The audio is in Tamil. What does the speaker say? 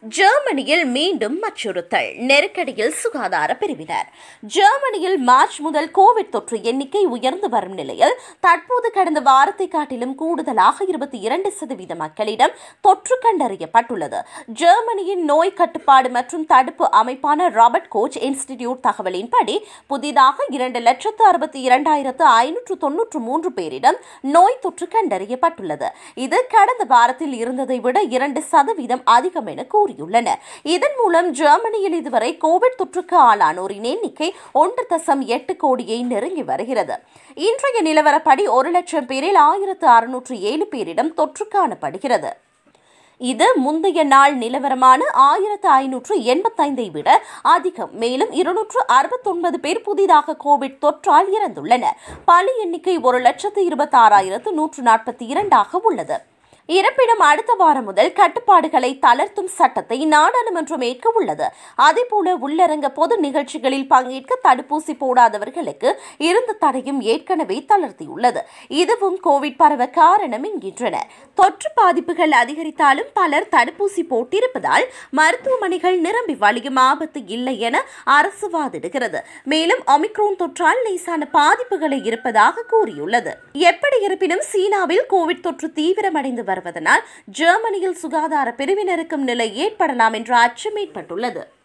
ஜெர்மனியில் மீண்டும் அச்சுறுத்தல் நெருக்கடியில் சுகாதார பிரிவினர் ஜெர்மனியில் மார்ச் முதல் கோவிட் தொற்று எண்ணிக்கை உயர்ந்து வரும் நிலையில் தற்போது கடந்த வாரத்தை காட்டிலும் கூடுதலாக இருபத்தி இரண்டு சதவீத மக்களிடம் தொற்று கண்டறியப்பட்டுள்ளது ஜெர்மனியின் நோய் கட்டுப்பாடு மற்றும் தடுப்பு அமைப்பான ராபர்ட் கோச் இன்ஸ்டிடியூட் தகவலின்படி புதிதாக இரண்டு லட்சத்து அறுபத்தி இரண்டாயிரத்து ஐநூற்று தொன்னூற்று மூன்று பேரிடம் நோய் தொற்று கண்டறியப்பட்டுள்ளது இது கடந்த வாரத்தில் இருந்ததை விட இரண்டு சதவீதம் அதிகம் என கூறியுள்ளனர் இதன் மூலம் ஜெர்மனியில் இதுவரை கோவிட் தொற்றுக்கு ஆளானோரின் எண்ணிக்கை ஒன்று தசம் எட்டு கோடியை நெருங்கி வருகிறது இன்றைய நிலவரப்படி ஒரு லட்சம் பேரில் ஆயிரத்து அறுநூற்று ஏழு பேரிடம் தொற்று காணப்படுகிறது இது முந்தைய நாள் நிலவரமான ஆயிரத்து ஐநூற்று எண்பத்தைந்தை விட அதிகம் மேலும் இருநூற்று அறுபத்தொன்பது பேர் புதிதாக கோவிட் தொற்றால் இறந்துள்ளனர் பலி எண்ணிக்கை ஒரு லட்சத்து இருபத்தாறாயிரத்து நூற்று நாற்பத்தி இரண்டாக உள்ளது இருப்பினும் அடுத்த வாரம் முதல் கட்டுப்பாடுகளை தளர்த்தும் சட்டத்தை நாடாளுமன்றம் ஏற்க உள்ளது அதேபோல உள்ளரங்க பொது நிகழ்ச்சிகளில் பங்கேற்க தடுப்பூசி போடாதவர்களுக்கு இருந்த தடையும் ஏற்கனவே தளர்த்தியுள்ளது இதுவும் கோவிட் பரவ காரணம் என்கின்றனர் தொற்று பாதிப்புகள் அதிகரித்தாலும் பலர் தடுப்பூசி போட்டிருப்பதால் மருத்துவமனைகள் நிரம்பி வழியும் ஆபத்து இல்லை என அரசு வாதிடுகிறது மேலும் ஒமிக்ரோன் தொற்றால் லேசான பாதிப்புகளை இருப்பதாக கூறியுள்ளது எப்படி இருப்பினும் சீனாவில் கோவிட் தொற்று தீவிரமடைந்து வருவதனால் ஜெர்மனியில் சுகாதார பிரிவினருக்கும் நிலை ஏற்படலாம் என்ற அச்சம் ஏற்பட்டுள்ளது